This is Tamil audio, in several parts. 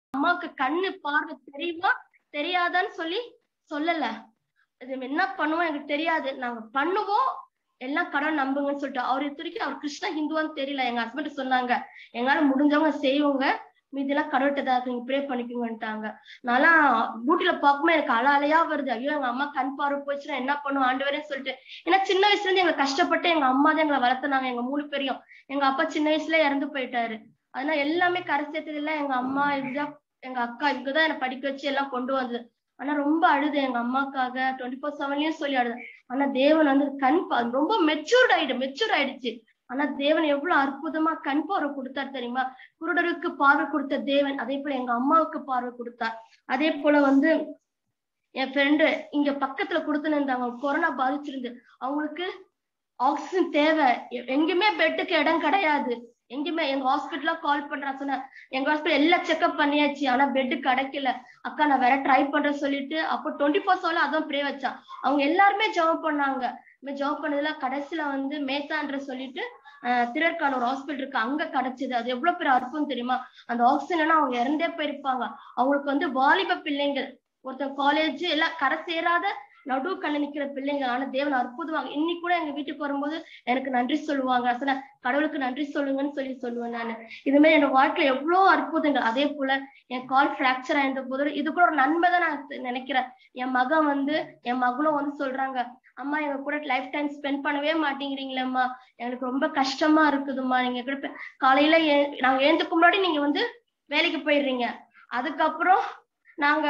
அம்மாவுக்கு கண்ணு பார்வை தெரியுமா தெரியாதான்னு சொல்லி சொல்லல இது என்ன பண்ணுவோம் எனக்கு தெரியாது நாங்க பண்ணுவோம் எல்லாம் கடவுள் நம்புங்கன்னு சொல்லிட்டு அவர் துறைக்கு அவர் கிருஷ்ண ஹிந்துவான்னு தெரியல எங்க ஹஸ்பண்ட் சொன்னாங்க எங்களால முடிஞ்சவங்க செய்வோங்க மீதியெல்லாம் கடவுள்கிட்ட தான் இருக்கு, நீங்க ப்ரே பண்ணிக்கோங்கன்ட்டாங்க நல்லா பூட்டில பார்க்கும்போது எனக்கு அல அலையா வருது ஐயோ எங்க அம்மா கண் பார்வை போச்சுன்னா என்ன பண்ணும் ஆண்டவரேன்னு சொல்லிட்டு ஏன்னா சின்ன வயசுல இருந்து எங்களை கஷ்டப்பட்டு எங்க அம்மா தான் எங்களை வளர்த்துனாங்க எங்க மூணு பேரையும் எங்க அப்பா சின்ன வயசுல இறந்து போயிட்டாரு அதனால எல்லாமே கரை சேர்த்ததுல எங்க அம்மா இதுதான் எங்க அக்கா இவங்கதான் என்னை படிக்க வச்சு எல்லாம் கொண்டு வந்தது ஆனா ரொம்ப அழுது எங்க அம்மாக்காக டுவெண்ட்டி ஃபோர் செவன்லயும் சொல்லி அழுது ஆனா தேவன் வந்து கண் பா- ரொம்ப மெச்சூர்ட் ஆயிடு மெச்சூர் ஆயிடுச்சு ஆனா தேவன் எவ்வளவு அற்புதமா கண் பார்வை கொடுத்தார் தெரியுமா குருடருக்கு பார்வை கொடுத்த தேவன் அதே போல எங்க அம்மாவுக்கு பார்வை கொடுத்தார் அதே போல வந்து என் ஃப்ரெண்டு இங்க பக்கத்துல கொடுத்துன்னு இருந்தாங்க கொரோனா பாதிச்சிருந்து அவங்களுக்கு ஆக்சிஜன் தேவை எ- எங்கேயுமே பெட்டுக்கு இடம் கிடையாது எங்கேயுமே எங்க ஹாஸ்பிட்டலா கால் பண்றேன் சொன்னேன் எங்க ஹாஸ்பிட்டல் எல்லாம் செக்அப் பண்ணியாச்சு ஆனா பெட் கிடைக்கல அக்கா நான் வேற ட்ரை பண்றேன் சொல்லிட்டு அப்போ டுவெண்ட்டி ஃபோர் செவன்ல அதான் ப்ரே வச்சான் அவங்க எல்லாருமே ஜெபம் பண்ணாங்க இந்த ஜெபம் பண்ணதுல கடைசியில வந்து மேத்தான்ற சொல்லிட்டு அஹ், திருவேற்காடு ஒரு ஹாஸ்பிட்டல் இருக்கு அங்க கிடைச்சது அது எவ்வளவு பெரிய அற்புதம் தெரியுமா அந்த ஆக்சிஜன் அவங்க இறந்தே போயிருப்பாங்க அவங்களுக்கு வந்து வாலிப பிள்ளைங்கள் ஒருத்தர் காலேஜ் எல்லாம் கரை சேராத நடு கண்ணு நிக்கிற பிள்ளைங்க ஆனா தேவன் அற்புதமாக இன்னைக்கு கூட எங்க வீட்டுக்கு வரும்போது எனக்கு நன்றி சொல்லுவாங்க நான் சொன்னேன் கடவுளுக்கு நன்றி சொல்லுங்கன்னு சொல்லி சொல்லுவேன் நான் இது மாதிரி என்னோட வாழ்க்கையில எவ்வளவு அற்புதங்கள் அதே போல என் கால் பிராக்சர் ஆயிருந்த போது இது கூட ஒரு நன்மை தான் நான் நினைக்கிறேன் என் மகன் வந்து என் மகளும் வந்து சொல்றாங்க அம்மா எங்க கூட லைஃப் டைம் ஸ்பெண்ட் பண்ணவே மாட்டேங்கிறீங்களேம்மா எனக்கு ரொம்ப கஷ்டமா இருக்குதும்மா நீங்க கூட இப்ப காலையில ஏ- நாங்க ஏந்துக்கு முன்னாடி நீங்க வந்து வேலைக்கு போயிடுறீங்க அதுக்கப்புறம் நாங்க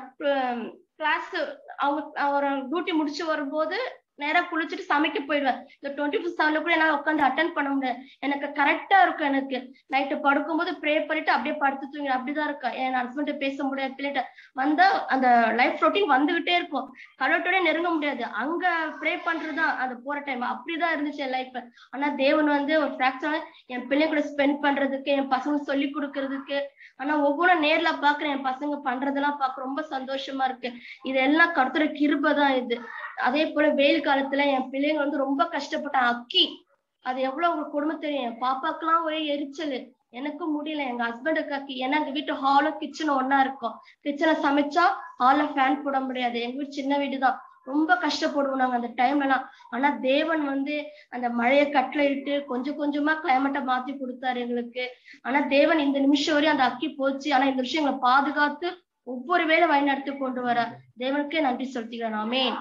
கிளாஸ் அவங்க அவர் டியூட்டி முடிச்சு வரும்போது நேரா குளிச்சுட்டு சமைக்க போயிடுவேன் இந்த டுவெண்ட்டி ஃபோர் செவன்ல கூட என்னால உட்காந்து அட்டன் பண்ண முடியாது எனக்கு கரெக்டா இருக்கும் எனக்கு நைட்டு படுக்கும்போது ப்ரே பண்ணிட்டு அப்படியே படுத்து தூங்கி அப்படிதான் இருக்கும் என் ஹஸ்பண்ட் பேச முடியாது பிள்ளைகிட்ட வந்தா அந்த லைஃப் ரொட்டீன் வந்துகிட்டே இருக்கும் கடவுட்டோட நெருங்க முடியாது அங்க ப்ரே பண்றதுதான் அந்த போற டைம் அப்படிதான் இருந்துச்சு என் லைஃப் ஆனா தேவன் வந்து ஒரு ஃபிராக்சர் என் பிள்ளை கூட ஸ்பெண்ட் பண்றதுக்கு என் பசங்க சொல்லி கொடுக்கறதுக்கு ஆனா ஒவ்வொன்றும் நேர்ல பாக்குறேன் என் பசங்க பண்றதெல்லாம் பார்க்க ரொம்ப சந்தோஷமா இருக்கு இதெல்லாம் கருத்துற கிருபை தான் இது அதே போல வெயில் காலத்துல என் பிள்ளைங்க வந்து ரொம்ப கஷ்டப்பட்டான் அக்கி அது எவ்வளவு உங்க குடும்பம் தெரியும் என் பாப்பாக்கெல்லாம் ஒரே எரிச்சல் எனக்கும் முடியல எங்க ஹஸ்பண்டுக்கு அக்கி ஏன்னா எங்க வீட்டு ஹாலும் கிச்சனும் ஒண்ணா இருக்கும் கிச்சனை சமைச்சா ஹால்ல ஃபேன் போட முடியாது எங்க வீடு சின்ன வீடு தான் ரொம்ப கஷ்டப்படுவோம் நாங்க அந்த டைம்ல எல்லாம் ஆனா தேவன் வந்து அந்த மழையை கட்டளை இட்டு கொஞ்சம் கொஞ்சமா கிளைமேட்டை மாத்தி கொடுத்தாரு எங்களுக்கு ஆனா தேவன் இந்த நிமிஷம் வரையும் அந்த அக்கி போச்சு ஆனா இந்த விஷயம் எங்களை பாதுகாத்து ஒவ்வொரு வேளை வழிநடத்தி கொண்டு வர தேவனுக்கே நன்றி செலுத்திக்கிறேன் ஆமென்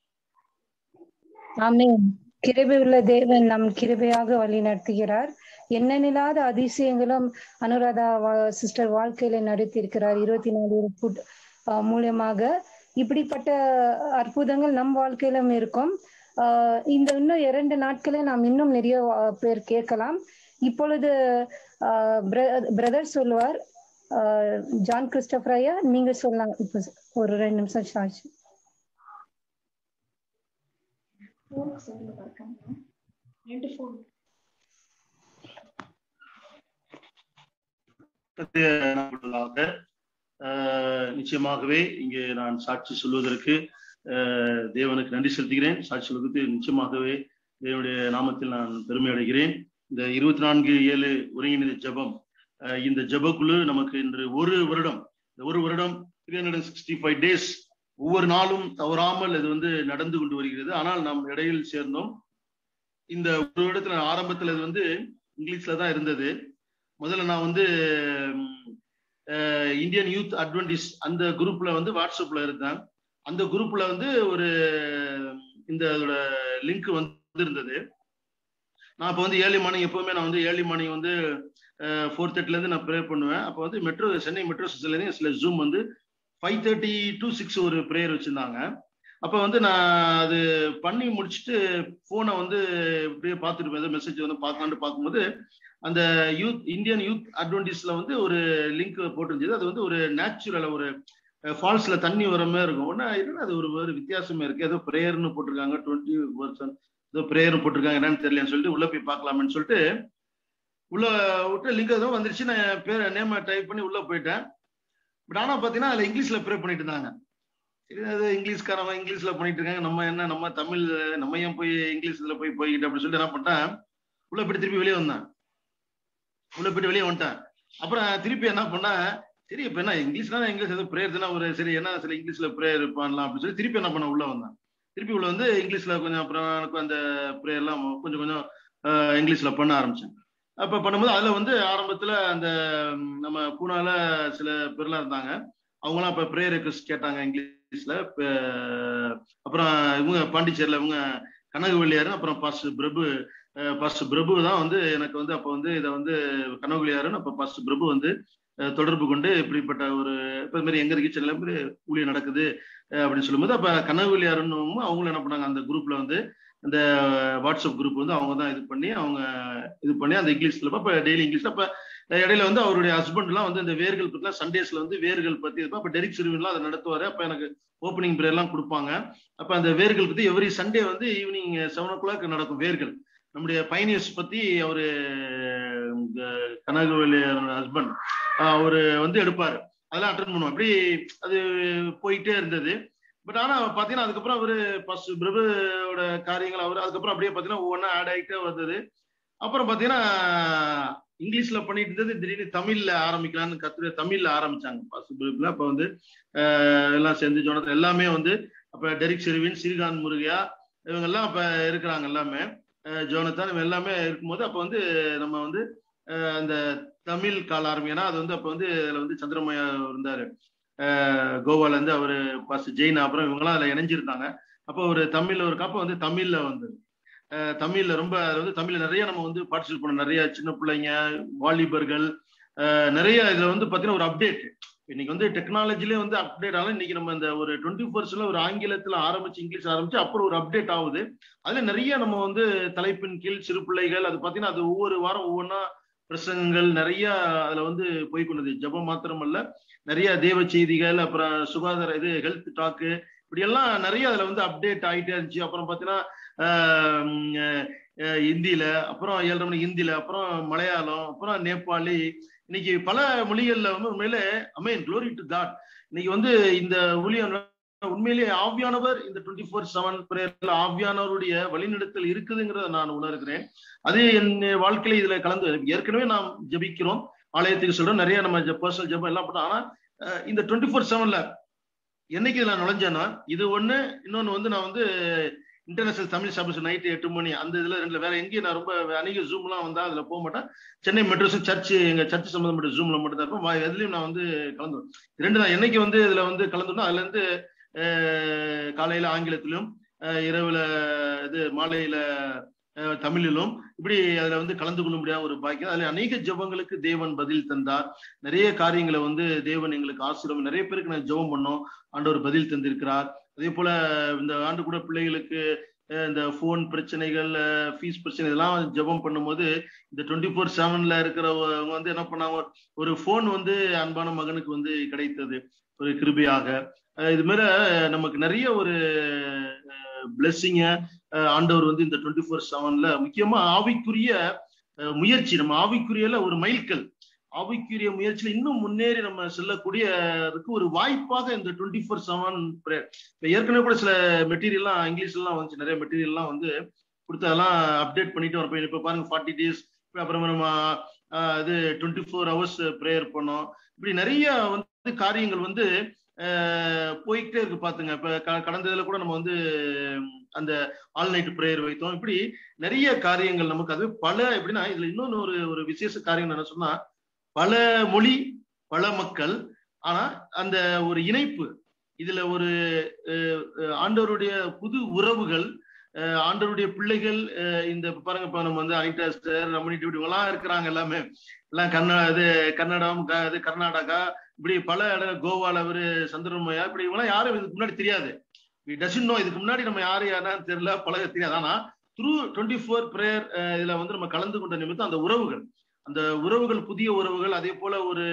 ஆமென் கிருபை உள்ள தேவன் நம் கிருபையாக வழி நடத்துகிறார் எண்ணமில்லாத அதிசயங்களும் அனுராதா சிஸ்டர் வாழ்க்கையில நடத்தியிருக்கிறார் இருபத்தி நாலு ஃபுட் மூலியமாக இப்படிப்பட்ட அற்புதங்கள் நம் வாழ்க்கையிலும் இருக்கும் ஆஹ் இந்த இன்னும் இரண்டு நாட்களே நாம் இன்னும் நிறைய ஆஹ் பேர் கேட்கலாம் இப்பொழுது பிரதர் சொல்லுவார் ஆஹ் ஜான் கிறிஸ்டபர் ஐயா நீங்க சொல்லலாம் இப்போ ஒரு ரெண்டு நிமிஷம் சாட்சி ரெண்டு ஃபோன் கர்த்தருடைய நாமத்தினால, ஆஹ், நிச்சயமாகவே இங்கே நான் சாட்சி சொல்வதற்கு ஆஹ், தேவனுக்கு நன்றி செலுத்துகிறேன் சாட்சி சொல்வதற்கு நிச்சயமாகவே தேவனுடைய நாமத்தில் நான் பெருமை அடைகிறேன் இந்த இருபத்தி நான்கு ஏழு ஒருங்கிணைந்த ஜெபம் ஆஹ், இந்த ஜெபக்குழு நமக்கு இன்று ஒரு வருடம் இந்த ஒரு வருடம் three hundred sixty five days ஒவ்வொரு நாளும் தவறாமல் இது வந்து நடந்து கொண்டு வருகிறது ஆனால் நாம் இடையில் சேர்ந்தோம் இந்த ஒரு இடத்துல ஆரம்பத்துல இது வந்து இங்கிலீஷ்ல தான் இருந்தது முதல்ல நான் வந்து இந்தியன் யூத் அட்வென்டிஸ் அந்த குரூப்ல வந்து வாட்ஸ்அப்ல இருந்தேன் அந்த குரூப்ல வந்து ஒரு இந்த இதோட லிங்க் வந்து இருந்தது நான் இப்போ வந்து ஏர்லி மார்னிங் எப்பவுமே நான் வந்து ஏர்லி மார்னிங் வந்து ஃபோர் தேர்ட்டில இருந்து நான் ப்ரே பண்ணுவேன் அப்போ வந்து மெட்ரோ சென்னை மெட்ரோ ஸ்டேஷன்ல சில ஜூம் வந்து ஃபைவ் தேர்ட்டி டு சிக்ஸ் ஒரு ப்ரேயர் வச்சிருந்தாங்க அப்போ வந்து நான் அது பண்ணி முடிச்சுட்டு ஃபோனை வந்து இப்படியே பார்த்துட்டு இருப்பேன் மெசேஜ் வந்து பார்க்கலான்ட்டு பார்க்கும்போது அந்த யூத் இந்தியன் யூத் அட்வென்டிஸ்ல வந்து ஒரு லிங்க் போட்டிருந்தது அது வந்து ஒரு நேச்சுரல் ஒரு ஃபால்ஸ்ல தண்ணி வர மாதிரி இருக்கும் ஒன்னா என்னன்னா அது ஒரு ஒரு வித்தியாசமே இருக்கு ஏதோ ப்ரேயர்னு போட்டிருக்காங்க டுவெண்ட்டி பர்சன்ட் ஏதோ ப்ரேயர் போட்டிருக்காங்க என்னன்னு தெரியலன்னு சொல்லிட்டு உள்ள போய் பார்க்கலாமேன்னு சொல்லிட்டு உள்ள விட்டு லிங்க் ஏதோ வந்துருச்சு நான் பேர் நேம் டைப் பண்ணி உள்ள போயிட்டேன் பட் ஆனா பாத்தீங்கன்னா அதுல இங்கிலீஷ்ல ப்ரே பண்ணிட்டு இருந்தாங்க சரி அது இங்கிலீஷ்காரவன் இங்கிலீஷ்ல பண்ணிட்டு இருக்காங்க நம்ம என்ன நம்ம தமிழ் நம்ம ஏன் போய் இங்கிலீஷ் இதுல போய் போய்கிட்டு அப்படின்னு சொல்லிட்டு என்ன பண்ணிட்டேன் உள்ள போயிட்டு திருப்பி வெளியே வந்தேன் உள்ள போயிட்டு வெளியே வந்துட்டேன் அப்புறம் திருப்பி என்ன பண்ணேன் சரி இப்ப என்ன இங்கிலீஷ்னா இங்கிலீஷ் ஏதோ ப்ரேயர் தானே ஒரு சரி என்ன சரி இங்கிலீஷ்ல ப்ரேயர் பண்ணலாம் அப்படின்னு சொல்லி திருப்பி என்ன பண்ண உள்ள வந்தேன் திருப்பி உள்ள வந்து இங்கிலீஷ்ல கொஞ்சம் அப்புறம் எனக்கு அந்த ப்ரேயர்லாம் கொஞ்சம் கொஞ்சம் ஆஹ், இங்கிலீஷ்ல பண்ண ஆரம்பிச்சேன் அப்ப பண்ணும்போது அதுல வந்து ஆரம்பத்துல அந்த ம், நம்ம பூனால சில பேர்லாம் இருந்தாங்க அவங்களாம் இப்ப ப்ரேயர் ரெக்வஸ்ட் கேட்டாங்க இங்கிலீஷ்ல இப்ப, அப்புறம் இவங்க பாண்டிச்சேரியில இவங்க கனகவெள்ளியாரு அப்புறம் பாஸ் பிரபு பாஸ்டர் பிரபு தான் வந்து எனக்கு வந்து அப்போ வந்து இதை வந்து கனவுகளியாருன்னு அப்போ பாஸ்டர் பிரபு வந்து அஹ், தொடர்பு கொண்டு இப்படிப்பட்ட ஒரு இப்போ இது மாதிரி எங்க இருக்கு சென்னையில மாதிரி ஊழியம் நடக்குது அஹ், அப்படின்னு சொல்லும்போது அப்போ கனவுகளியாருன்னு அவங்களும் என்ன பண்ணாங்க அந்த குரூப்ல வந்து அந்த வாட்ஸ்அப் குரூப் வந்து அவங்க தான் இது பண்ணி அவங்க இது பண்ணி அந்த இங்கிலீஷ்ல அப்போ டெய்லி இங்கிலீஷ்ல அப்போ இடையில வந்து அவருடைய ஹஸ்பண்ட்லாம் வந்து இந்த வேர்கள் பத்திலாம் சண்டேஸ்ல வந்து வேர்கள் பத்தி இருப்பா அப்போ டெரிக் சிறுவின்லாம் அதை நடத்துவாரு அப்போ எனக்கு ஓப்பனிங் ப்ரேயர்லாம் கொடுப்பாங்க அப்போ அந்த வேர்கள் பத்தி எவ்ரி சண்டே வந்து ஈவினிங் செவன் ஓ கிளாக் நடக்கும் வேர்கள் நம்முடைய பயணியர்ஸ் பத்தி அவரு கனகவேலி ஹஸ்பண்ட் அவரு வந்து எடுப்பாரு அதெல்லாம் அட்டன் பண்ணுவோம் அப்படி அது போயிட்டே இருந்தது பட் ஆனா பாத்தீங்கன்னா அதுக்கப்புறம் அவரு ஃபர்ஸ்ட் பிரபுவோட காரியங்கள் அவர் அதுக்கப்புறம் அப்படியே பாத்தீங்கன்னா ஒவ்வொன்றா ஆட் ஆகிட்டே வந்தது அப்புறம் பாத்தீங்கன்னா இங்கிலீஷ்ல பண்ணிட்டு இருந்தது திடீர்னு தமிழ்ல ஆரம்பிக்கலாம்னு கத்துற தமிழ்ல ஆரம்பிச்சாங்க ஃபர்ஸ்ட் பிரபுல அப்ப வந்து ஆஹ் எல்லாம் சேர்ந்து ஜோனத்தன் எல்லாமே வந்து அப்ப டெரிக் செருவின் ஸ்ரீகாந்த் முருகையா இவங்க எல்லாம் அப்ப இருக்கிறாங்க எல்லாமே அஹ் ஜோனத்தான் இவங்க எல்லாமே இருக்கும்போது அப்ப வந்து நம்ம வந்து அஹ் அந்த தமிழ் கால ஆரம்பி ஏன்னா அது வந்து அப்ப வந்து அதுல வந்து சந்திரமயா இருந்தாரு அஹ் கோவால இருந்து அவரு பாஸ் ஜெயின் அப்புறம் இவங்கெல்லாம் அதுல இணைஞ்சிருந்தாங்க அப்போ ஒரு தமிழ்ல ஒரு காப்ப வந்து தமிழ்ல வந்தது அஹ் தமிழ்ல ரொம்ப அதுல வந்து தமிழ்ல நிறைய நம்ம வந்து பார்ட்டிசிபேட் பண்ணோம் நிறைய சின்ன பிள்ளைங்க வாலிபர்கள் அஹ் நிறைய இதுல வந்து பாத்தீங்கன்னா ஒரு அப்டேட் இன்னைக்கு வந்து டெக்னாலஜிலே வந்து அப்டேட் ஆகலாம் இன்னைக்கு நம்ம இந்த ஒரு டுவெண்ட்டி ஃபோர்ஸ்ல ஒரு ஆங்கிலத்துல ஆரம்பிச்சு இங்கிலீஷ் ஆரம்பிச்சு அப்புறம் ஒரு அப்டேட் ஆகுது அதுல நிறைய நம்ம வந்து தலைப்பின் கீழ் சிறு பிள்ளைகள் அது பாத்தீங்கன்னா அது ஒவ்வொரு வாரம் ஒவ்வொன்றா பிரசங்கங்கள் நிறைய அதுல வந்து போய்க்கொண்டது ஜபம் மாத்திரமல்ல நிறைய தேவ செய்திகள் அப்புறம் சுகாதார இது ஹெல்த் டாக்கு இப்படி எல்லாம் நிறைய அதுல வந்து அப்டேட் ஆகிட்டே இருந்துச்சு அப்புறம் பாத்தீங்கன்னா ஆஹ் அஹ் ஹிந்தியில அப்புறம் ஏழரை மணி ஹிந்தியில அப்புறம் மலையாளம் அப்புறம் நேபாளி இன்னைக்கு பல மொழிகள்ல வந்து உண்மையில அமேன் க்ளோரி டு காட் இன்னைக்கு வந்து இந்த ஊழியம் உண்மையிலேயே ஆவியானவர் இந்த டுவெண்ட்டி ஃபோர் செவன் பிரேயர்ல ஆவியானவருடைய வழிநடத்தல் இருக்குதுங்கிறத நான் உணர்கிறேன் அது என் வாழ்க்கையில இதுல கலந்து ஏற்கனவே நாம் ஜபிக்கிறோம் ஆலயத்துக்கு சொல்றோம் நிறைய நம்ம பர்சனல் ஜபம் எல்லாம் பண்ணோம் ஆனா அஹ் இந்த டுவெண்ட்டி ஃபோர் செவன்ல என்னைக்கு இதுல நுழைஞ்சேன்னா இது ஒண்ணு இன்னொன்னு வந்து நான் வந்து இன்டர்நேஷனல் தமிழ் சபை நைட்டு எட்டு மணி அந்த இதுல ரெண்டுல வேற எங்கேயும் நான் ரொம்ப அநேக ஜூம்லாம் வந்தா அதுல போக மாட்டேன் சென்னை மெட்ரோஸ் சர்ச் எங்க சர்ச் சம்பந்தப்பட்ட ஜூம்ல மட்டும் தான் இருப்பேன் எதுலயும் நான் வந்து கலந்து ரெண்டு தான் என்னைக்கு வந்து இதுல வந்து கலந்துட்டோம் அதுல இருந்து காலையில ஆங்கிலத்திலும் இரவுல இது மாலையில தமிழிலும் இப்படி அதுல வந்து கலந்து கொள்ள முடியாத ஒரு பாக்கியம் அதுல அநேக ஜபங்களுக்கு தேவன் பதில் தந்தார் நிறைய காரியங்களை வந்து தேவன் எங்களுக்கு ஆசிரம் நிறைய பேருக்கு நான் ஜெபம் பண்ணோம் ஆண்டவர் பதில் தந்திருக்கிறார் அதே போல இந்த ஆண்டு கூட பிள்ளைகளுக்கு இந்த ஃபோன் பிரச்சனைகள் ஃபீஸ் பிரச்சனை இதெல்லாம் ஜெபம் பண்ணும்போது இந்த டுவெண்ட்டி ஃபோர் செவன்ல இருக்கிறவங்க வந்து என்ன பண்ணாங்க ஒரு ஃபோன் வந்து அன்பான மகனுக்கு வந்து கிடைத்தது ஒரு கிருபியாக இது மாதிரி நமக்கு நிறைய ஒரு பிளெஸ்ஸிங்க ஆண்டவர் வந்து இந்த டுவெண்ட்டி ஃபோர் செவன்ல முக்கியமா ஆவிக்குரிய முயற்சி நம்ம ஆவிக்குரியல ஒரு மைல்கல் ஆவிக்குரிய முயற்சியில இன்னும் முன்னேறி நம்ம செல்லக்கூடியதுக்கு ஒரு வாய்ப்பாக இந்த டுவெண்ட்டி ஃபோர் செவன் இப்போ ஏற்கனவே கூட சில மெட்டீரியல்லாம் இங்கிலீஷ்லாம் வந்துச்சு நிறைய மெட்டீரியல்லாம் வந்து கொடுத்து அதெல்லாம் அப்டேட் பண்ணிட்டு வரப்போ இப்போ பாருங்க ஃபார்ட்டி டேஸ் அப்புறமா நம்ம இது டுவெண்ட்டி ஃபோர் ஹவர்ஸ் ப்ரேயர் பண்ணோம் இப்படி நிறைய வந்து காரியங்கள் வந்து போய்கிட்டே இருக்கு பாத்துங்க இப்ப கடந்த இதுல கூட நம்ம வந்து அந்த ஆல் நைட் ப்ரேயர் வைத்தோம் இப்படி நிறைய காரியங்கள் நமக்கு அது பல எப்படின்னா இதுல இன்னொன்னு ஒரு ஒரு விசேஷ காரியம் என்ன சொன்னா பல மொழி பல மக்கள் ஆனா அந்த ஒரு இணைப்பு இதுல ஒரு ஆண்டவருடைய புது உறவுகள் ஆண்டவருடைய பிள்ளைகள் இந்த பாருங்க இப்ப நம்ம வந்து அனிதா சார் ரமணி டியூட்டி எல்லாம் இருக்கிறாங்க எல்லாமே எல்லாம் கர்நா இது கன்னடம் இது கர்நாடகா இப்படி பல இடம் கோவால அவரு சந்திரமையா இப்படி இவங்களாம் யாரும் இதுக்கு முன்னாடி தெரியாது டசன் நோ இதுக்கு முன்னாடி நம்ம யாரு யாரான்னு தெரியல பழக தெரியாது ஆனா த்ரூ டுவெண்ட்டி ஃபோர் ப்ரேயர் இதுல வந்து நம்ம கலந்து கொண்ட நிமித்தம் அந்த உறவுகள் அந்த உறவுகள் புதிய உறவுகள் அதே போல ஒரு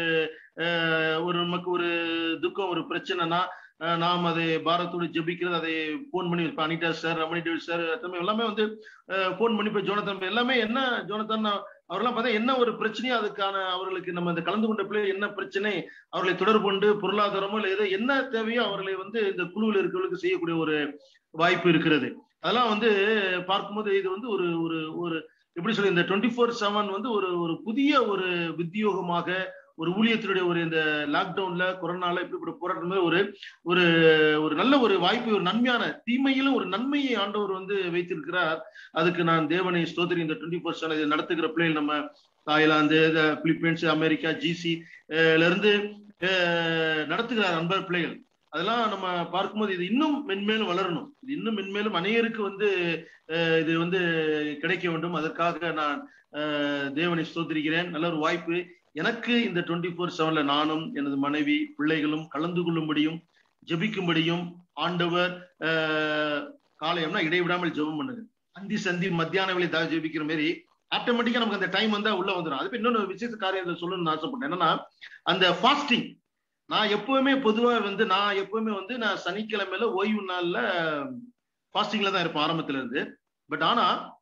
ஒரு நமக்கு ஒரு துக்கம் ஒரு பிரச்சனைனா நாம் அதை பாரத்தோடு ஜபிக்கிறது அதை போன் பண்ணி இப்போ அனிதா சார் ரமணி டேவிட் சார் எல்லாமே வந்து போன் பண்ணி இப்போ ஜோனத்தன் எல்லாமே என்ன ஜோனத்தன் அவர்லாம் பார்த்தா என்ன ஒரு பிரச்சனையோ அதுக்கான அவர்களுக்கு நம்ம இந்த கலந்து கொண்ட பிள்ளை என்ன பிரச்சனை அவர்களை தொடர்பு கொண்டு பொருளாதாரமோ இல்லை ஏதோ என்ன தேவையோ அவர்களை வந்து இந்த குழுவில் இருக்கிறவர்களுக்கு செய்யக்கூடிய ஒரு வாய்ப்பு இருக்கிறது அதெல்லாம் வந்து பார்க்கும்போது இது வந்து ஒரு ஒரு ஒரு எப்படி சொல்லி இந்த டுவெண்ட்டி ஃபோர் செவன் வந்து ஒரு ஒரு புதிய ஒரு உத்தியோகமாக ஒரு ஊழியத்தினுடைய ஒரு இந்த லாக்டவுன்ல கொரோனால இப்படிப்பட்ட போராட்டம் ஒரு ஒரு ஒரு நல்ல ஒரு வாய்ப்பு ஒரு நன்மையான தீமையிலும் ஒரு நன்மையை ஆண்டவர் வந்து வைத்திருக்கிறார் அதுக்கு நான் தேவனை ஸ்தோத்திரி இந்த டுவெண்ட்டி ஃபோர் செவன் இதை நடத்துகிற பிள்ளைகள் நம்ம தாய்லாந்து பிலிப்பைன்ஸ் அமெரிக்கா ஜிசி இருந்து நடத்துகிறார் அன்பர் பிள்ளைகள் அதெல்லாம் நம்ம பார்க்கும்போது இது இன்னும் மென்மேலும் வளரணும் இது இன்னும் மென்மேலும் அநேகருக்கு வந்து இது வந்து கிடைக்க வேண்டும் அதற்காக நான் தேவனை ஸ்தோத்திரிக்கிறேன் நல்ல ஒரு வாய்ப்பு எனக்கு இந்த டுவெண்ட்டி ஃபோர் செவன்ல நானும் எனது மனைவி பிள்ளைகளும் கலந்து கொள்ளும்படியும் ஜெபிக்கும்படியும் ஆண்டவர் காலையம்னா இடைவிடாமல் ஜெபம் பண்ணுங்க அந்தி சந்தி மத்தியான வேலை தாக ஜெபிக்கிற மாதிரி ஆட்டோமேட்டிக்கா நமக்கு அந்த டைம் வந்தா உள்ள வந்துடும் அது இன்னொன்று விசேஷ காரியத்தை சொல்லணும்னு ஆசைப்பட்டேன் என்னன்னா அந்த ஃபாஸ்டிங் நான் எப்பவுமே பொதுவா வந்து நான் எப்பவுமே வந்து நான் சனிக்கிழமையில ஓய்வு நாள்ல ஃபாஸ்டிங்ல தான் இருப்பேன் ஆரம்பத்துல இருந்து பட் ஆனா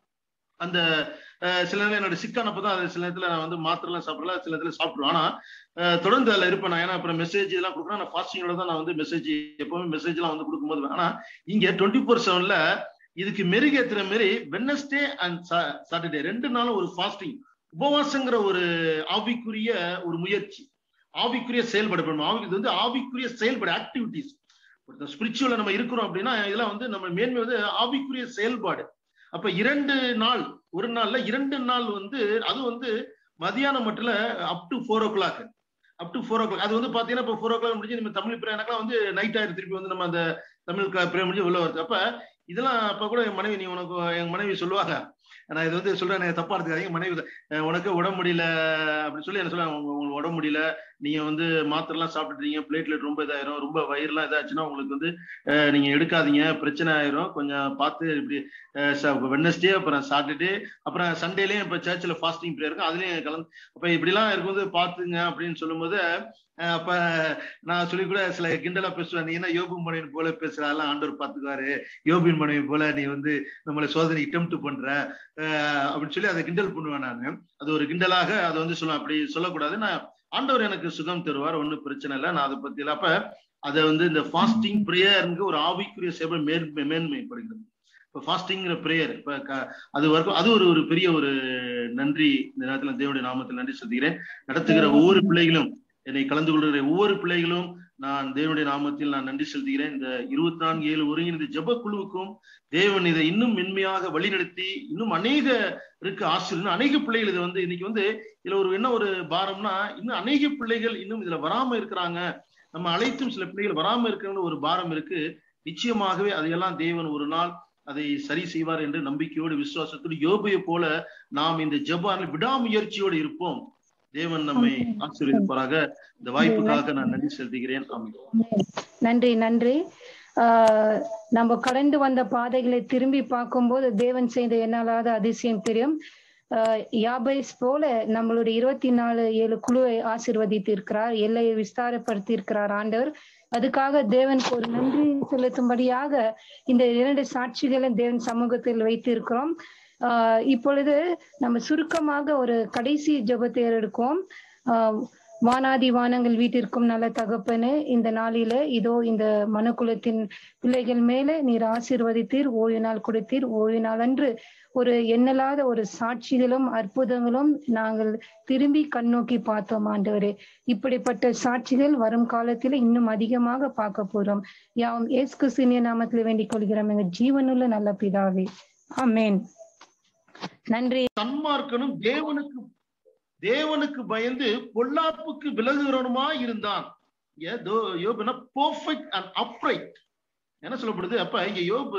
அந்த சில நேரம் என்னோட சிக்கானப்பதான் அது சில நேரத்துல நான் வந்து மாத்திரலாம் சாப்பிடல சில நேரத்துல சாப்பிடுவேன் ஆனா தொடர்ந்து அதுல இருப்பேன் நான் ஏன்னா அப்புறம் மெசேஜ் இதெல்லாம் கொடுக்குறேன் நான் ஃபாஸ்டிங்கோட தான் நான் வந்து மெசேஜ் எப்பவுமே மெசேஜ் எல்லாம் வந்து கொடுக்கும்போது ஆனா இங்க டுவெண்ட்டி ஃபோர் செவன்ல இதுக்கு மெருகேத்துற மாரி வெனஸ்டே அண்ட் சாட்டர்டே ரெண்டு நாளும் ஒரு ஃபாஸ்டிங் உபவாசங்கிற ஒரு ஆவிக்குரிய ஒரு முயற்சி ஆவிக்குரிய செயல்பாடு பண்ணணும் இது வந்து ஆவிக்குரிய செயல்பாடு ஆக்டிவிட்டிஸ் ஸ்பிரிச்சுவல நம்ம இருக்கிறோம் அப்படின்னா இதெல்லாம் வந்து நம்ம மேன்மை வந்து ஆவிக்குரிய செயல்பாடு அப்ப இரண்டு நாள் ஒரு நாள்ல இரண்டு நாள் வந்து அது வந்து மதியானம் மட்டும் up to four o'clock up to four o'clock அது வந்து பாத்தீங்கன்னா இப்போ ஃபோர் ஓ கிளாக் முடிஞ்சு நம்ம தமிழ் பிரயாணக்கெல்லாம் வந்து நைட் ஆயிரம் திருப்பி வந்து நம்ம அந்த தமிழ் பிரயாணம் முடிஞ்சு உள்ள வருது அப்ப இதெல்லாம் அப்ப கூட என் மனைவி நீ உனக்கு என் மனைவி சொல்லுவாங்க நான் இது வந்து சொல்றேன் தப்பா எடுத்துக்காதீங்க மனைவி உனக்கு உடம்பு முடியல அப்படின்னு சொல்லி என்ன சொல்ல உங்களுக்கு உடம்பு முடியல நீங்க வந்து மாத்திரலாம் சாப்பிட்டுட்டீங்க பிளேட்லெட் ரொம்ப இதாயிரும் ரொம்ப வயிறுலாம் இதாச்சுன்னா உங்களுக்கு வந்து நீங்க எடுக்காதீங்க பிரச்சனை ஆயிரும் கொஞ்சம் பார்த்து இப்படி வெட்னஸ்டே அப்புறம் சாட்டர்டே அப்புறம் சண்டேலயும் இப்ப சர்ச்சில் ஃபாஸ்டிங் ப்ரேயர் இருக்கும் அதுலயும் கலந்து அப்ப இப்படிலாம் இருக்கும்போது பாத்துங்க அப்படின்னு சொல்லும்போது அப்ப நான் சொல்லி கூட சில கிண்டலா பேசுவேன் நீ என்ன யோபின் மனைவி போல பேசுறாலாம் ஆண்டவர் பாத்துக்குவாரு யோபின் மனைவி போல நீ வந்து நம்மளை சோதனை இட்டம்ட்டு பண்ற அப்படின்னு சொல்லி அதை கிண்டல் பண்ணுவேன் நான் அது ஒரு கிண்டலாக அதை வந்து சொல்லுவேன் அப்படி சொல்லக்கூடாது நான் ஆண்டவர் எனக்கு சுகம் தருவார் ஒன்றும் பிரச்சனை இல்லை நான் அதை பத்தி அப்ப அதை வந்து இந்த ஃபாஸ்டிங் ப்ரேயருங்க ஒரு ஆவிக்குரிய சேவை மேன்மை மேன்மைப்படுகிறது இப்போ ஃபாஸ்டிங்கிற ப்ரேயர் இப்போ அது வரைக்கும் அது ஒரு ஒரு பெரிய ஒரு நன்றி இந்த நேரத்தில் தேவனுடைய நாமத்தில் நன்றி செலுத்துகிறேன் நடத்துகிற ஒவ்வொரு பிள்ளைகளும் என்னை கலந்து கொள்கிற ஒவ்வொரு பிள்ளைகளும் நான் தேவனுடைய நாமத்தில் நான் நன்றி செலுத்துகிறேன் இந்த இருபத்தி நான்கு ஏழு ஒருங்கிணைந்த ஜப குழுவுக்கும் தேவன் இதை இன்னும் மென்மையாக வழிநடத்தி இன்னும் அநேக இருக்கு ஆசிரியர் அநேக பிள்ளைகள் இது வந்து இன்னைக்கு வந்து இதுல ஒரு என்ன ஒரு பாரம்னா இன்னும் அநேக பிள்ளைகள் இன்னும் இதுல வராம இருக்கிறாங்க நம்ம அழைத்தும் சில பிள்ளைகள் வராம இருக்கிற ஒரு பாரம் இருக்கு நிச்சயமாகவே அதையெல்லாம் தேவன் ஒரு நாள் அதை சரி செய்வார் என்று நம்பிக்கையோடு விசுவாசத்தோடு யோபையை போல நாம் இந்த ஜபானில் விடாமுயற்சியோடு இருப்போம் தேவன் நம்மை ஆசீர்வதிப்பாராக இந்த வாய்ப்புக்காக நான் நன்றி செலுத்துகிறேன் நன்றி நன்றி ஆஹ் நம்ம கடந்து வந்த பாதைகளை திரும்பி பார்க்கும்போது தேவன் செய்த என்னாலாத அதிசயம் தெரியும் ஆஹ் யாபைஸ் போல நம்மளுடைய இருபத்தி நாலு ஏழு குழுவை ஆசிர்வதித்து இருக்கிறார் எல்லையை விஸ்தாரப்படுத்தி இருக்கிறார் ஆண்டவர் அதுக்காக தேவனுக்கு ஒரு நன்றி செலுத்தும்படியாக இந்த இரண்டு சாட்சிகளை தேவன் சமூகத்தில் வைத்து இருக்கிறோம் ஆஹ் இப்பொழுது நம்ம சுருக்கமாக ஒரு கடைசி ஜபத்தை எடுக்கும் ஆஹ் வானாதி வானங்கள் வீட்டிற்கும் நல்ல தகப்பனு இந்த நாளில இதோ இந்த மனுக்குலத்தின் பிள்ளைகள் மேலே நீர் ஆசீர்வதித்தீர் ஓய்வு நாள் கொடுத்தீர் ஓய்வு நாள் அன்று ஒரு எண்ணலாத ஒரு சாட்சிகளும் அற்புதங்களும் நாங்கள் திரும்பி கண்ணோக்கி பார்த்தோம் ஆண்டவரே இப்படிப்பட்ட சாட்சிகள் வரும் காலத்தில் இன்னும் அதிகமாக பார்க்க போறோம் யாம் ஏஸ் கிறிஸ்தினிய நாமத்தில் வேண்டிக் கொள்கிறோம் எங்க ஜீவனுள்ள நல்ல பிதாவே ஆமேன் நன்றி சன்மார்க்கனும் தேவனுக்கு தேவனுக்கு பயந்து பொல்லாப்புக்கு விலகுகிறவனுமா இருந்தான் யோபுனா பர்ஃபெக்ட் அண்ட் அப்ரைட் என்ன சொல்லப்படுது அப்ப இங்க யோபு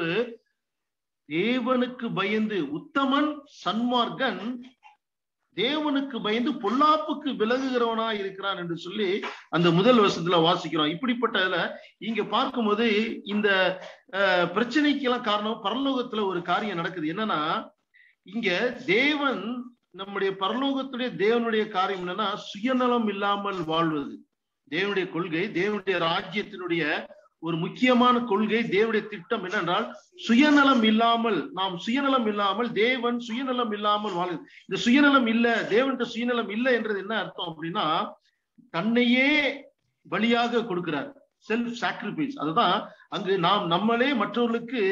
தேவனுக்கு பயந்து உத்தமன் சன்மார்க்கன் தேவனுக்கு பயந்து பொல்லாப்புக்கு விலகுகிறவனா இருக்கிறான் என்று சொல்லி அந்த முதல் வருஷத்துல வாசிக்கிறோம் இப்படிப்பட்டதுல இங்க பார்க்கும்போது இந்த பிரச்சனைக்கு எல்லாம் காரணம் பரலோகத்துல ஒரு காரியம் நடக்குது என்னன்னா இங்க தேவன் நம்முடைய பரலோகத்துடைய தேவனுடைய காரியம் என்னன்னா சுயநலம் இல்லாமல் வாழ்வது தேவனுடைய கொள்கை தேவனுடைய ராஜ்யத்தினுடைய ஒரு முக்கியமான கொள்கை தேவனுடைய திட்டம் என்னென்றால் சுயநலம் இல்லாமல் நாம் சுயநலம் இல்லாமல் தேவன் சுயநலம் இல்லாமல் வாழுது இந்த சுயநலம் இல்ல தேவன்கிட்ட சுயநலம் இல்லை என்றது என்ன அர்த்தம் அப்படின்னா தன்னையே பலியாக கொடுக்கிறார் செல்ஃப் சாக்ரிஃபைஸ் அதுதான் அங்கு நாம் நம்மளே மற்றவர்களுக்கு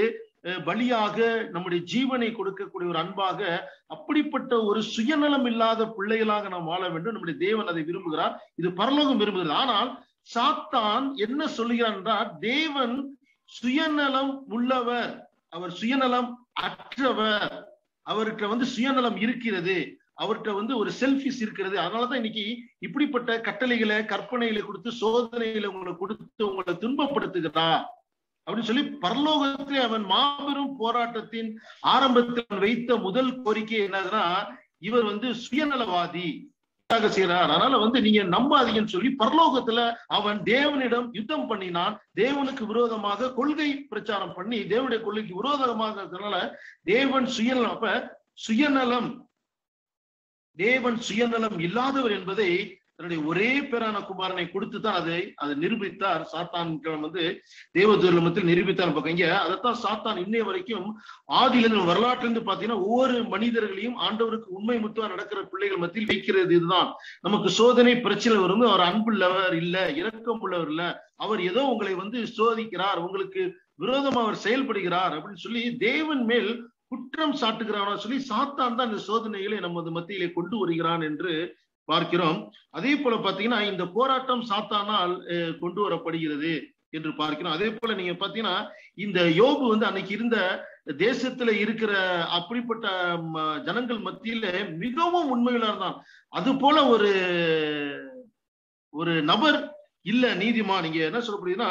அஹ், பலியாக நம்முடைய ஜீவனை கொடுக்கக்கூடிய ஒரு அன்பாக அப்படிப்பட்ட ஒரு சுயநலம் இல்லாத பிள்ளைகளாக நாம் வாழ வேண்டும் நம்முடைய தேவன் அதை விரும்புகிறார் இது பரலோகம் விரும்புகிறது ஆனால் சாத்தான் என்ன சொல்லுகிறான் என்றால் தேவன் சுயநலம் உள்ளவர் அவர் சுயநலம் அற்றவர் அவர்கிட்ட வந்து சுயநலம் இருக்கிறது அவர்கிட்ட வந்து ஒரு செல்ஃபிஸ் இருக்கிறது அதனாலதான் இன்னைக்கு இப்படிப்பட்ட கட்டளைகளை கற்பனைகளை கொடுத்து சோதனைகளை உங்களை கொடுத்து உங்களை துன்பப்படுத்துகிறார் அப்படின்னு சொல்லி பரலோகத்திலே அவன் மாபெரும் போராட்டத்தின் ஆரம்பத்தில் அவன் வைத்த முதல் கோரிக்கை என்னதுன்னா இவர் வந்து சுயநலவாதி யாக செய்யறார் அதனால வந்து நீங்க நம்பாதீங்கன்னு சொல்லி பரலோகத்துல அவன் தேவனிடம் யுத்தம் பண்ணினான் தேவனுக்கு விரோதமாக கொள்கை பிரச்சாரம் பண்ணி தேவனுடைய கொள்கைக்கு விரோதமாக இருக்கிறதுனால தேவன் சுயநலம் அப்ப சுயநலம் தேவன் சுயநலம் இல்லாதவர் என்பதை தன்னுடைய ஒரே பேரான குமாரனை கொடுத்து தான் அதை அதை நிரூபித்தார் சாத்தான் வந்து தேவதுர்லமத்தில் நிரூபித்தார் பார்க்க அதைத்தான் சாத்தான் இன்னைய வரைக்கும் ஆதியிலிருந்து வரலாற்றிலிருந்து பாத்தீங்கன்னா ஒவ்வொரு மனிதர்களையும் ஆண்டவருக்கு உண்மை முத்துவா நடக்கிற பிள்ளைகள் மத்தியில் வைக்கிறது இதுதான் நமக்கு சோதனை பிரச்சனை வரும் அவர் அன்புள்ளவர் இல்ல இரக்கம் உள்ளவர் இல்ல அவர் ஏதோ உங்களை வந்து சோதிக்கிறார் உங்களுக்கு விரோதமா அவர் செயல்படுகிறார் அப்படின்னு சொல்லி தேவன் மேல் குற்றம் சாட்டுகிறான் சொல்லி சாத்தான் தான் இந்த சோதனைகளை நமது மத்தியிலே கொண்டு வருகிறான் என்று பார்க்கிறோம் அதே போல பாத்தீங்கன்னா இந்த போராட்டம் சாத்தானால் அஹ், கொண்டு வரப்படுகிறது என்று பார்க்கிறோம் அதே போல நீங்க பாத்தீங்கன்னா இந்த யோபு வந்து அன்னைக்கு இருந்த தேசத்துல இருக்கிற அப்படிப்பட்ட ம, ஜனங்கள் மத்தியில மிகவும் உண்மையுள்ள இருந்தான் அது போல ஒரு ஒரு நபர் இல்ல நீதிமான் நீங்க என்ன சொல்லப்படுதுன்னா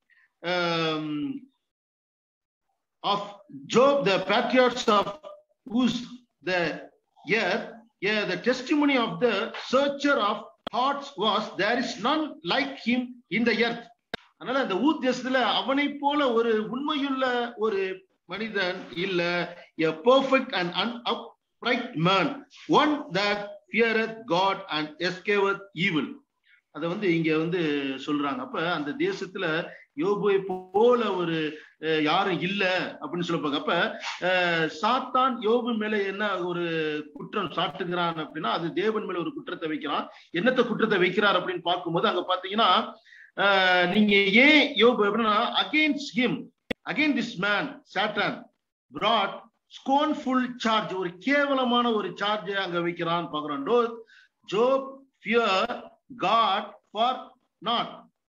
ஆஃப் ஜோப் த patriarchs ஆஃப் whose the earth yeah the testimony of the searcher of hearts was there is none like him in the earth அதனால அந்த ஊர் தேசத்துல அவனை போல ஒரு உண்மையுள்ள ஒரு மனிதன் இல்ல a perfect and upright man one that feareth god and escapeth evil அத வந்து இங்க வந்து சொல்றாங்க அப்ப அந்த தேசத்துல யோபுவை போல ஒரு அஹ், யாரும் இல்ல அப்படின்னு சொல்லப்பாங்க அப்ப அஹ், சாத்தான் யோபு மேல என்ன ஒரு குற்றம் சாட்டுகிறான் அப்படின்னா அது தேவன் மேல ஒரு குற்றத்தை வைக்கிறான் என்னத்த குற்றத்தை வைக்கிறார் அப்படின்னு பார்க்கும்போது அங்க பாத்தீங்கன்னா அஹ், நீங்க ஏன் யோபு அப்படின்னா against him again this man Satan brought scornful charge ஒரு கேவலமான ஒரு சார்ஜை அங்க வைக்கிறான் பாக்குறோம் doth Job fear God for nought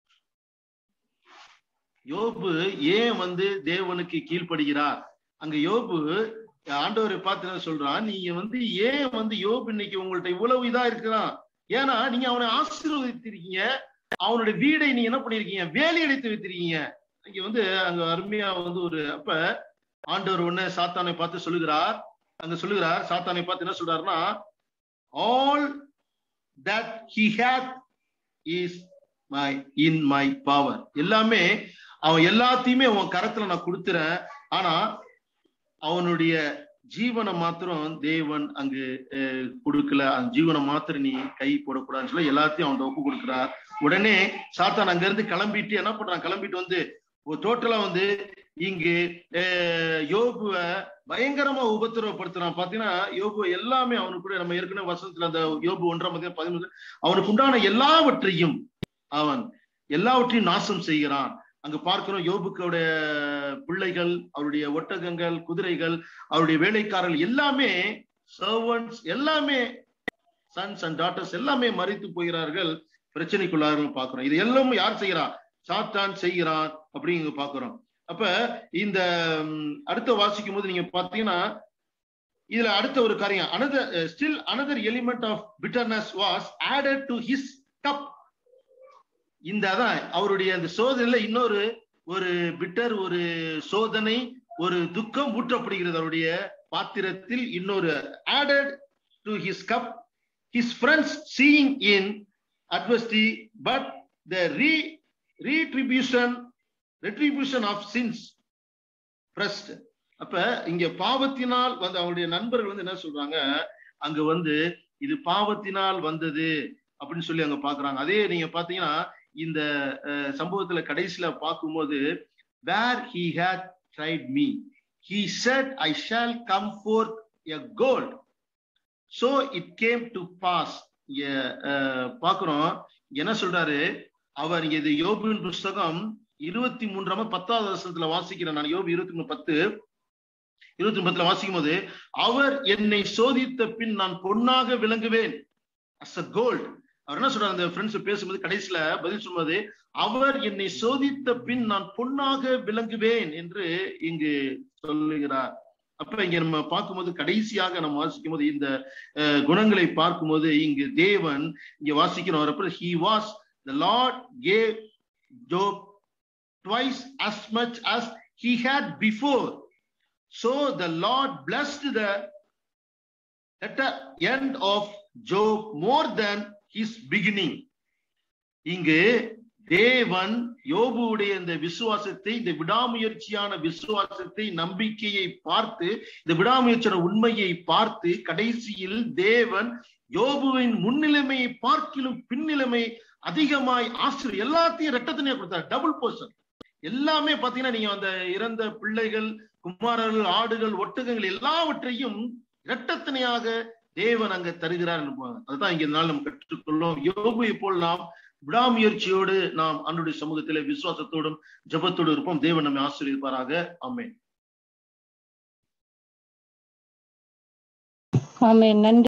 Yobu ஏன் வந்து தேவனுக்கு கீழ்ப்படுகிறார் அங்க யோபு ஆண்டவரை பார்த்து என்ன சொல்றான் நீங்க வந்து ஏன் வந்து யோபு இன்னைக்கு உங்கள்ட்ட இவ்வளவு இதா இருக்கிறான் ஏன்னா நீங்க அவனை ஆசீர்வதித்திருக்கீங்க அவனுடைய வீடை நீங்க என்ன பண்ணிருக்கீங்க வேலை அடித்து வைத்திருக்கீங்க இங்க வந்து அங்க அருமையா வந்து ஒரு அப்ப ஆண்டவர் ஒண்ணு சாத்தானை பார்த்து சொல்லுகிறார் அங்க சொல்லுகிறார் சாத்தானை பார்த்து என்ன சொல்றாருன்னா all that he hath is my in my power எல்லாமே அவன் எல்லாத்தையுமே உன் கரத்துல நான் கொடுத்துறேன் ஆனா அவனுடைய ஜீவனை மாத்திரம் தேவன் அங்கு அஹ், கொடுக்கல அந்த ஜீவனை மாத்திரம் நீ கை போடக்கூடாதுன்னு சொல்லி எல்லாத்தையும் அவன் ஒப்பு கொடுக்கிறார் உடனே சாத்தான் அங்க இருந்து கிளம்பிட்டு என்ன பண்றான் கிளம்பிட்டு வந்து டோட்டலா வந்து இங்கு அஹ், யோபுவ பயங்கரமா உபத்திரவப்படுத்துறான் பாத்தீங்கன்னா யோபு எல்லாமே அவனுக்கு கூட நம்ம ஏற்கனவே வசனத்துல அந்த யோபு ஒன்றாம் மதியம் பதிமூணு அவனுக்கு உண்டான எல்லாவற்றையும் அவன் எல்லாவற்றையும் நாசம் செய்கிறான் அங்க பார்க்கிறோம் யோபுக்களுடைய பிள்ளைகள் அவருடைய ஒட்டகங்கள் குதிரைகள் அவருடைய வேலைக்காரர்கள் எல்லாமே சர்வன்ட்ஸ் எல்லாமே சன்ஸ் அண்ட் டாட்டர்ஸ் எல்லாமே மறித்து போகிறார்கள் பிரச்சனைக்குள்ளார்கள் பார்க்கிறோம் இது எல்லாமே யார் செய்கிறான் சாத்தான் செய்கிறான் அப்படிங்க பார்க்கிறோம் அப்ப இந்த ம், அடுத்த வாசிக்கும் போது நீங்க பாத்தீங்கன்னா இதுல அடுத்த ஒரு காரியம் another still another element of bitterness was added to his cup இந்த அதான் அவருடைய அந்த சோதனையில இன்னொரு ஒரு பிட்டர் ஒரு சோதனை ஒரு துக்கம் ஊற்றப்படுகிறது அவருடைய பாத்திரத்தில் இன்னொரு added to his cup his friends seeing in adversity but the re retribution retribution of sins pressed அப்ப இங்க பாவத்தினால் வந்து அவருடைய நண்பர்கள் வந்து என்ன சொல்றாங்க அங்க வந்து இது பாவத்தினால் வந்தது அப்படின்னு சொல்லி அங்க பாக்குறாங்க அதே நீங்க பாத்தீங்கன்னா இந்த அஹ், சம்பவத்துல கடைசியில பார்க்கும்போது where he had tried me he said I shall come forth a gold so it came to pass பாக்குறோம் என்ன சொல்றாரு அவர் இங்க இது யோபுவின் புஸ்தகம் இருபத்தி மூன்றாம் பத்தாவது வருஷத்துல வாசிக்கிறேன் நான் யோபு இருபத்தி மூணு பத்து இருபத்தி பத்துல வாசிக்கும் போது அவர் என்னை சோதித்த பின் நான் பொன்னாக விளங்குவேன் அஸ் அ கோல்ட் அவர் என்ன சொல்றாரு அந்த ஃப்ரெண்ட்ஸ் பேசும்போது கடைசியில பதில் சொல்வது அவர் என்னை சோதித்த பின் நான் பொன்னாக விளங்குவேன் என்று இங்கு சொல்லுகிறார் அப்ப இங்க நம்ம பார்க்கும்போது கடைசியாக நம்ம வாசிக்கும் போது இந்த அஹ், குணங்களை பார்க்கும்போது இங்கு தேவன் இங்க வாசிக்கிறோம் வரப்ப he was the Lord gave Job twice as much as he had before so the lord blessed the latter end of job more than his beginning இங்கு தேவன் யோபுவுடைய இந்த விசுவாசத்தை இந்த விடாமுயற்சியான விசுவாசத்தை நம்பிக்கையை பார்த்து இந்த விடாமுயற்சியான உண்மையை பார்த்து கடைசியில் தேவன் யோபுவின் முன்னிலைமையை பார்க்கிலும் பின்னிலைமை அதிகமாய் ஆசிரியர் எல்லாத்தையும் ரெட்டத்தனையா கொடுத்தார் டபுள் போர்ஷன் எல்லாமே பாத்தீங்கன்னா நீங்க அந்த இறந்த பிள்ளைகள் குமாரர்கள் ஆடுகள் ஒட்டகங்கள் எல்லாவற்றையும் இரட்டத்தனையாக தேவன் அங்க தருகிறார் என்பாங்க அதுதான் இங்க இந்த நாள் நம்ம கற்றுக்கொள்ளும் யோபுவை போல் நாம் விடாமுயற்சியோடு நாம் அன்றைய சமூகத்திலே விசுவாசத்தோடும் ஜெபத்தோடு இருப்போம் தேவன் நம்மை ஆசீர்வதிப்பாராக ஆமென் ஆமென் நன்றி